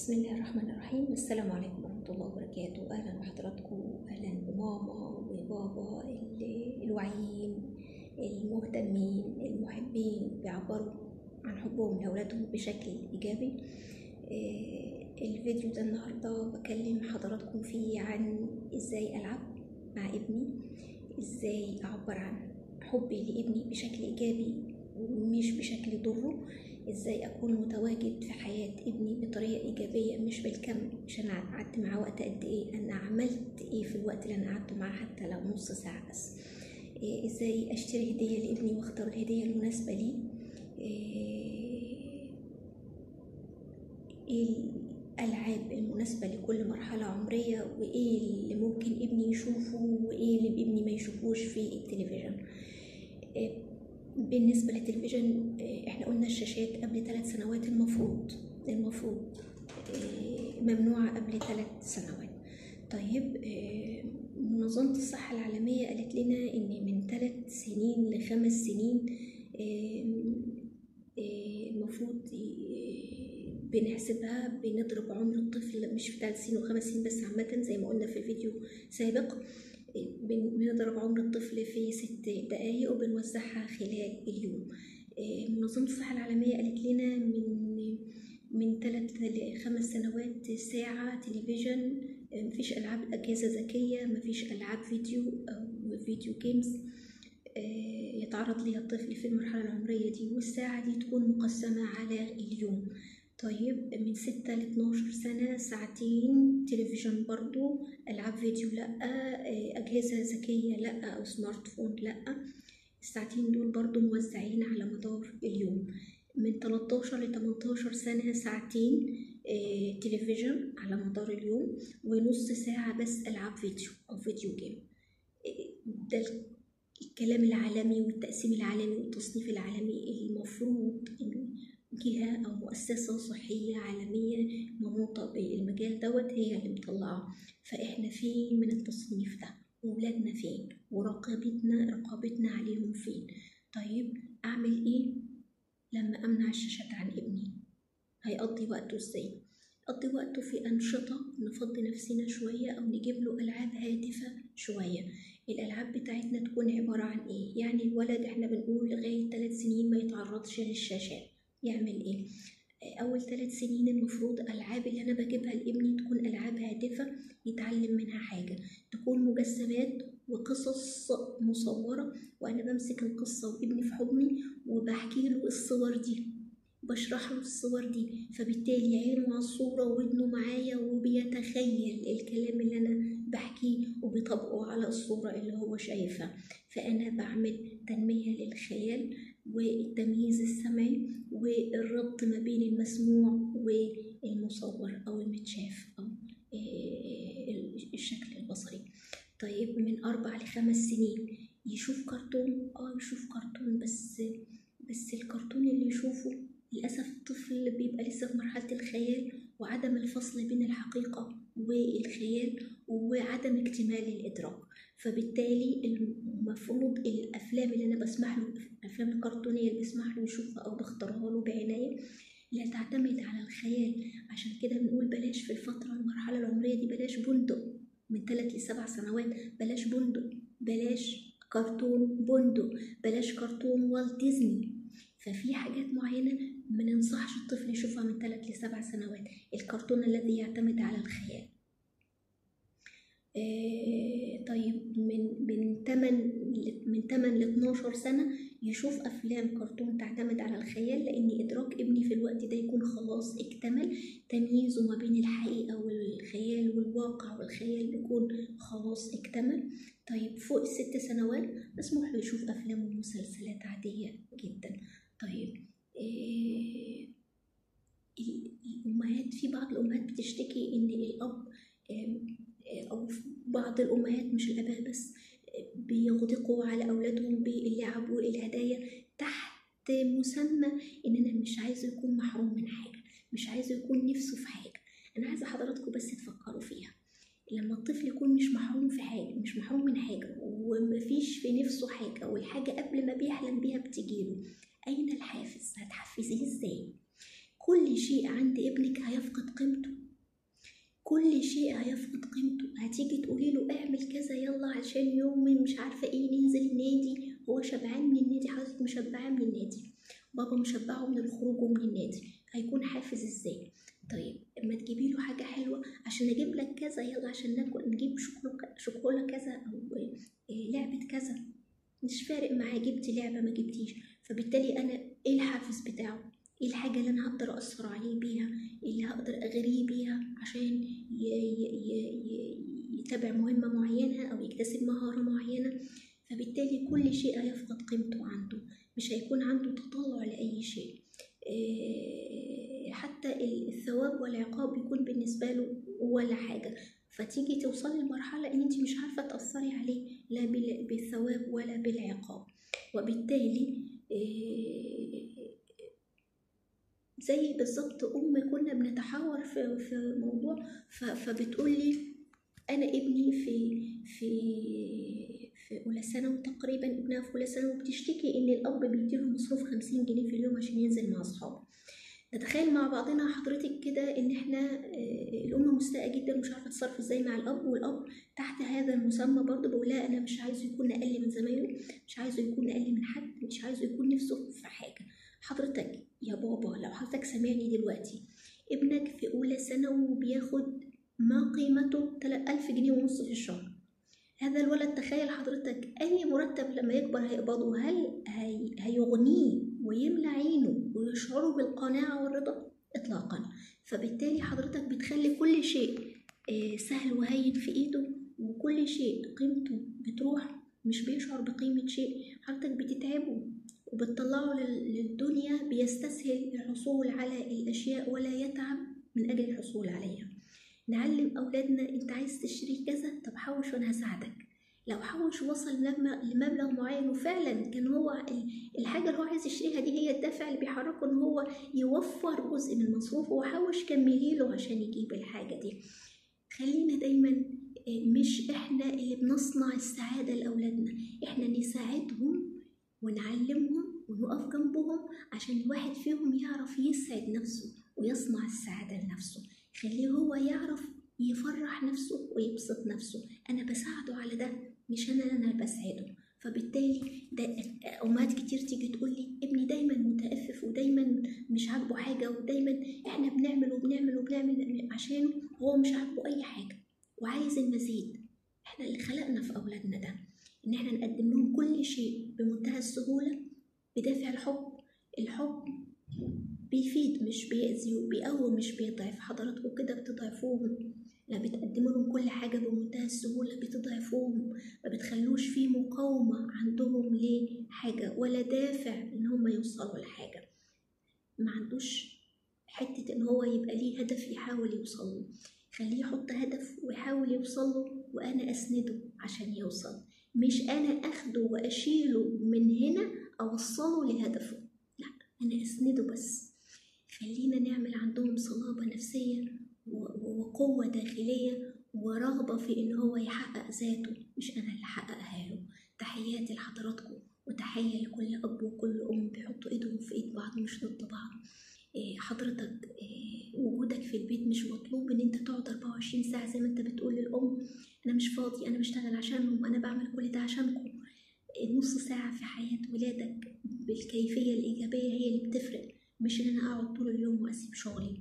بسم الله الرحمن الرحيم السلام عليكم ورحمة الله وبركاته أهلا بحضراتكم أهلا بماما وبابا ال- الواعيين المهتمين المحبين بيعبروا عن حبهم لأولادهم بشكل إيجابي آه، الفيديو ده النهاردة بكلم حضراتكم فيه عن إزاي ألعب مع ابني إزاي أعبر عن حبي لابني بشكل إيجابي ومش بشكل يضره ازاي اكون متواجد في حياة ابني بطريقة ايجابية مش بالكم مش انا قعدت معاه وقت قد ايه انا عملت ايه في الوقت اللي انا قعدت معاه حتى لو نص ساعة بس إيه ازاي اشتري هدية لابني واختار الهدية المناسبة ليه إيه ايه الالعاب المناسبة لكل مرحلة عمرية وايه اللي ممكن ابني يشوفه وايه اللي ابني ما يشوفوش في التلفزيون إيه بالنسبة للتلفزيون آه، احنا قلنا الشاشات قبل ثلاث سنوات المفروض المفروض آه، ممنوعة قبل ثلاث سنوات طيب آه، منظمة الصحة العالمية قالت لنا إن من ثلاث سنين لخمس سنين آه، آه، المفروض آه، بنحسبها بنضرب عمر الطفل مش في ثلاث سنين وخمس سنين بس عامة زي ما قلنا في الفيديو سابق بن- بنضرب عمر الطفل في ست دقايق وبنوزعها خلال اليوم آه، منظمة الصحة العالمية قالت لنا من من ثلاث لخمس سنوات ساعة تلفزيون آه، مفيش ألعاب أجهزة ذكية مفيش ألعاب فيديو أو فيديو جيمز آه، يتعرض ليها الطفل في المرحلة العمرية دي والساعة دي تكون مقسمة على اليوم طيب من ستة لاتناشر سنة ساعتين تلفزيون برضو ألعاب فيديو لأ آه، أجهزة ذكية لأ أو سمارت فون لأ الساعتين دول برضو موزعين على مدار اليوم من 13 ل 18 سنة ساعتين آه، تلفزيون على مدار اليوم ونص ساعة بس ألعاب فيديو أو فيديو جيم آه، ده الكلام العالمي والتقسيم العالمي والتصنيف العالمي المفروض إن جهة أو مؤسسة صحية عالمية منوطة بالمجال دوت هي اللي مطلعاه فإحنا فين من التصنيف ده وولادنا فين ورقابتنا رقابتنا عليهم فين طيب أعمل إيه لما أمنع الشاشات عن ابني هيقضي وقته إزاي يقضي وقته في أنشطة نفضي نفسنا شوية أو نجيب له ألعاب هادفة شوية الألعاب بتاعتنا تكون عبارة عن إيه يعني الولد إحنا بنقول لغاية ثلاث سنين ما يتعرضش للشاشات يعمل إيه أول ثلاث سنين المفروض ألعاب اللي أنا بجيبها لابني تكون ألعاب هادفة يتعلم منها حاجة تكون مجسمات وقصص مصورة وأنا بمسك القصة وابني في حضني وبحكي له الصور دي بشرح له الصور دي فبالتالي عينه على الصورة وودنه معايا وبيتخيل الكلام اللي أنا بحكيه وبيطبقه على الصورة اللي هو شايفها فأنا بعمل تنمية للخيال والتمييز السمعي والربط ما بين المسموع والمصور أو المتشاف أو آه، الشكل البصري طيب من أربع لخمس سنين يشوف كرتون اه يشوف كرتون بس بس الكرتون اللي يشوفه للأسف الطفل بيبقى لسه في مرحلة الخيال وعدم الفصل بين الحقيقة والخيال وعدم اكتمال الإدراك فبالتالي المفروض الأفلام اللي أنا بسمح له الأفلام الكرتونية اللي بسمح له يشوفها أو بختارها له بعناية لا تعتمد على الخيال عشان كده بنقول بلاش في الفترة المرحلة العمرية دي بلاش بندق من ثلاث لسبع سنوات بلاش بندق بلاش كرتون بندق بلاش كرتون والت ديزني ففي حاجات معينة ما ننصحش الطفل يشوفها من ثلاث لسبع سنوات الكرتون الذي يعتمد على الخيال آه، طيب من من 8 ل- من 8 ل 12 سنة يشوف أفلام كرتون تعتمد على الخيال لأن إدراك ابني في الوقت ده يكون خلاص اكتمل تمييزه ما بين الحقيقة والخيال والواقع والخيال يكون خلاص اكتمل طيب فوق الست سنوات مسموح له يشوف أفلام ومسلسلات عادية جدا طيب آه، ال- الأمهات في بعض الأمهات بتشتكي إن الأب آم، آه، أو في بعض الأمهات مش الآباء بس آه، بيغدقوا على أولادهم باللعب والهدايا تحت مسمى إن أنا مش عايزه يكون محروم من حاجة مش عايزه يكون نفسه في حاجة أنا عايزة حضراتكم بس تفكروا فيها لما الطفل يكون مش محروم في حاجة مش محروم من حاجة ومفيش في نفسه حاجة والحاجة قبل ما بيحلم بيها بتجيله أين الحافز هتحفزيه إزاي كل شيء عند ابنك هيفقد قيمته كل شيء هيفقد قيمته هتيجي تقولي له اعمل كذا يلا عشان يوم مش عارفه ايه ننزل النادي هو شبعان من النادي حضرتك مشبعاه من النادي بابا مشبعه من الخروج ومن النادي هيكون حافز ازاي طيب اما تجيبي له حاجه حلوه عشان اجيب لك كذا يلا عشان ناكل نجيب شوكولا شوكولا كذا او إيه لعبه كذا مش فارق معاه جبتي لعبه ما جبتيش فبالتالي انا ايه الحافز بتاعه ايه الحاجه اللي انا هقدر اثر عليه بيها اللي هقدر اغريه بيها عشان يتابع مهمه معينه او يكتسب مهاره معينه فبالتالي كل شيء هيفقد قيمته عنده مش هيكون عنده تطلع لاي شيء حتى الثواب والعقاب بيكون بالنسبة له ولا حاجة فتيجي توصلي لمرحلة ان انت مش عارفة تأثري عليه لا بالثواب ولا بالعقاب وبالتالي زي بالظبط ام كنا بنتحاور في في موضوع فبتقولي انا ابني في في في اولى ثانوي تقريبا ابنها في اولى ثانوي بتشتكي ان الاب بيديله مصروف خمسين جنيه في اليوم عشان ينزل مع اصحابه نتخيل مع بعضنا حضرتك كده ان احنا الام مستاءة جدا ومش عارفه تتصرف ازاي مع الاب والاب تحت هذا المسمى برضه بقول لها انا مش عايزه يكون اقل من زمايله مش عايزه يكون اقل من حد مش عايزه يكون نفسه في حاجه حضرتك يا بابا لو حضرتك سامعني دلوقتي ابنك في اولى ثانوي وبياخد ما قيمته 3000 جنيه ونص في الشهر هذا الولد تخيل حضرتك أي مرتب لما يكبر هيقبضه هل هي هيغنيه ويملى عينه ويشعره بالقناعة والرضا؟ إطلاقا فبالتالي حضرتك بتخلي كل شيء سهل وهين في إيده وكل شيء قيمته بتروح مش بيشعر بقيمة شيء حضرتك بتتعبه وبتطلعه للدنيا بيستسهل الحصول على الأشياء ولا يتعب من أجل الحصول عليها نعلم أولادنا أنت عايز تشتري كذا طب حوش وأنا هساعدك لو حوش وصل لمبلغ معين وفعلا كان هو الحاجة اللي هو عايز يشتريها دي هي الدافع اللي بيحركه إن هو يوفر جزء من مصروفه وحوش كملي له عشان يجيب الحاجة دي خلينا دايما مش احنا اللي بنصنع السعادة لأولادنا احنا نساعدهم ونعلمهم ونقف جنبهم عشان الواحد فيهم يعرف يسعد نفسه ويصنع السعادة لنفسه خليه هو يعرف يفرح نفسه ويبسط نفسه انا بساعده على ده مش انا انا بسعده فبالتالي ده امهات كتير تيجي تقول لي ابني دايما متأفف ودايما مش عاجبه حاجه ودايما احنا بنعمل وبنعمل وبنعمل عشان هو مش عاجبه اي حاجه وعايز المزيد احنا اللي خلقنا في اولادنا ده ان احنا نقدم لهم كل شيء بمنتهى السهوله بدافع الحب الحب بيفيد مش بيأذي وبيقوي مش بيضعف حضراتكم كده بتضعفوهم لا بتقدموا لهم كل حاجة بمنتهى السهولة بتضعفوهم ما بتخلوش فيه مقاومة عندهم لحاجة ولا دافع إن هم يوصلوا لحاجة ما عندوش حتة إن هو يبقى ليه هدف يحاول يوصله خليه يحط هدف ويحاول يوصله وأنا أسنده عشان يوصل مش أنا أخده وأشيله من هنا أوصله لهدفه لا أنا أسنده بس خلينا نعمل عندهم صلابة نفسية وقوة داخلية ورغبة في إن هو يحقق ذاته مش أنا اللي أحققها له تحياتي لحضراتكم وتحية لكل أب وكل أم بيحطوا إيدهم في إيد بعض مش ضد بعض حضرتك وجودك في البيت مش مطلوب ان انت تقعد 24 ساعة زي ما انت بتقول للأم انا مش فاضي انا بشتغل عشانهم انا بعمل كل ده عشانكم نص ساعة في حياة ولادك بالكيفية الإيجابية هي اللي بتفرق مش ان انا اقعد طول اليوم واسيب شغلي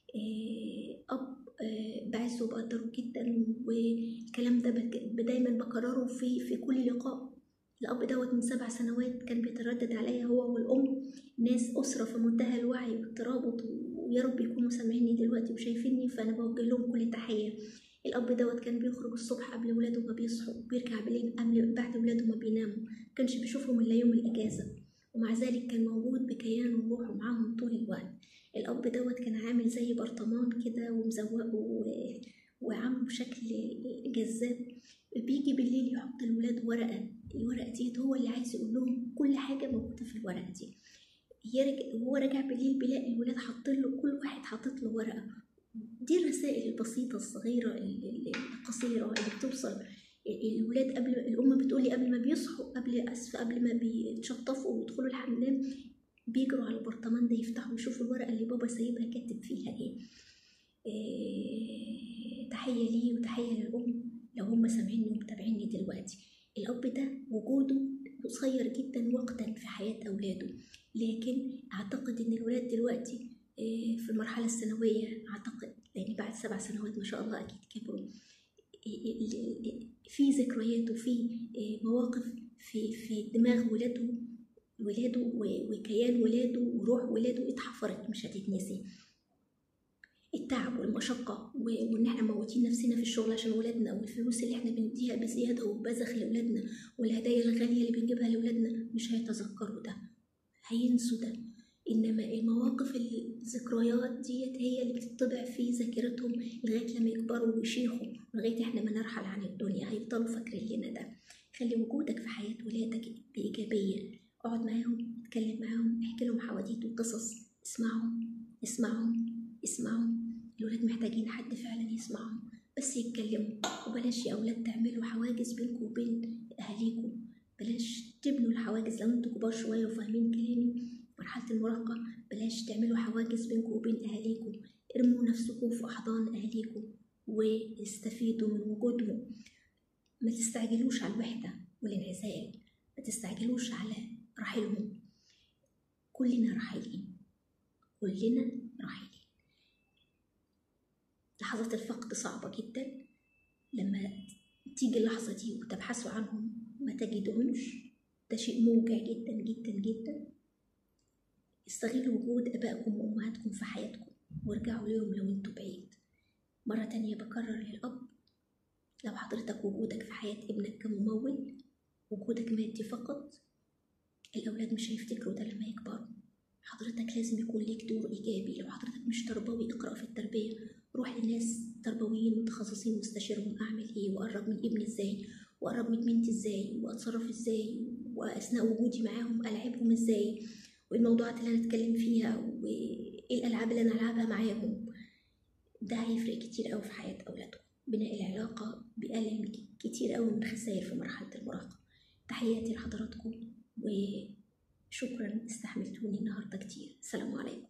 اب بعزه وبقدره جدا والكلام ده دايما بكرره في في كل لقاء الاب دوت من سبع سنوات كان بيتردد عليا هو والام ناس اسره في منتهى الوعي والترابط ويا رب يكونوا سامعيني دلوقتي وشايفيني فانا بوجه لهم كل تحيه الاب دوت كان بيخرج الصبح قبل ولاده ما بيصحوا وبيرجع بالليل قبل بعد ولاده ما بيناموا كانش بيشوفهم الا يوم الاجازه ومع ذلك كان موجود بكيانه وروحه معاهم طول الوقت الأب دوت كان عامل زي برطمان كده ومزوقه و... وعامله بشكل جذاب بيجي بالليل يحط الولاد ورقة الورقة ديت هو اللي عايز يقول لهم كل حاجة موجودة في الورقة دي يرجع وهو راجع بالليل بيلاقي الولاد حاطين له كل واحد حاطط له ورقة دي الرسائل البسيطة الصغيرة القصيرة اللي بتوصل الولاد قبل الأم بتقولي قبل ما بيصحوا قبل أسف قبل ما بيتشطفوا ويدخلوا الحمام بيجروا على البرطمان ده يفتحوا يشوفوا الورقة اللي بابا سايبها كاتب فيها ايه, إيه تحية ليه وتحية للأم لو هم سامعيني ومتابعيني دلوقتي الأب ده وجوده قصير جدا وقتا في حياة أولاده لكن أعتقد إن الولاد دلوقتي إيه في المرحلة الثانوية أعتقد لأن بعد سبع سنوات ما شاء الله أكيد كبروا في ذكريات وفي مواقف في في دماغ ولاده ولاده وكيان ولاده وروح ولاده اتحفرت مش هتتنسي التعب والمشقة وإن احنا موتين نفسنا في الشغل عشان ولادنا والفلوس اللي احنا بنديها بزيادة وبذخ لأولادنا والهدايا الغالية اللي بنجيبها لأولادنا مش هيتذكروا ده هينسوا ده إنما المواقف الذكريات ديت هي اللي بتطبع في ذاكرتهم لغاية لما يكبروا ويشيخوا لغاية احنا ما نرحل عن الدنيا هيفضلوا فاكرين لنا ده خلي وجودك في حياة ولادك بإيجابية اقعد معاهم اتكلم معاهم احكي لهم حواديت وقصص اسمعهم اسمعهم اسمعهم الولاد محتاجين حد فعلا يسمعهم بس يتكلموا وبلاش يا أولاد تعملوا حواجز بينكم وبين أهاليكم بلاش تبنوا الحواجز لو انتوا كبار شوية وفاهمين كلامي مرحلة المراهقة بلاش تعملوا حواجز بينكم وبين أهاليكم ارموا نفسكم في أحضان أهاليكم واستفيدوا من وجودهم ما تستعجلوش على الوحدة والانعزال ما تستعجلوش على رحيلهم كلنا رحيلين كلنا رحيلين لحظات الفقد صعبة جدا لما تيجي اللحظة دي وتبحثوا عنهم ما تجدهمش ده شيء موجع جدا جدا جدا استغلوا وجود أبائكم وأمهاتكم في حياتكم وارجعوا ليهم لو انتوا بعيد مرة تانية بكرر للأب لو حضرتك وجودك في حياة ابنك كممول وجودك مادي فقط الأولاد مش هيفتكروا ده لما يكبروا حضرتك لازم يكون ليك دور إيجابي لو حضرتك مش تربوي اقرأ في التربية روح لناس تربويين متخصصين واستشيرهم أعمل إيه وأقرب من ابني إزاي وأقرب من بنتي إزاي وأتصرف إزاي وأثناء وجودي معاهم ألعبهم إزاي والموضوعات اللي أنا أتكلم فيها وإيه الألعاب اللي أنا ألعبها معاهم ده هيفرق كتير أوي في حياة أولادكم بناء العلاقة بيقلل كتير أوي من خسائر في مرحلة المراهقة تحياتي لحضراتكم وشكرا استحملتوني النهاردة كتير السلام عليكم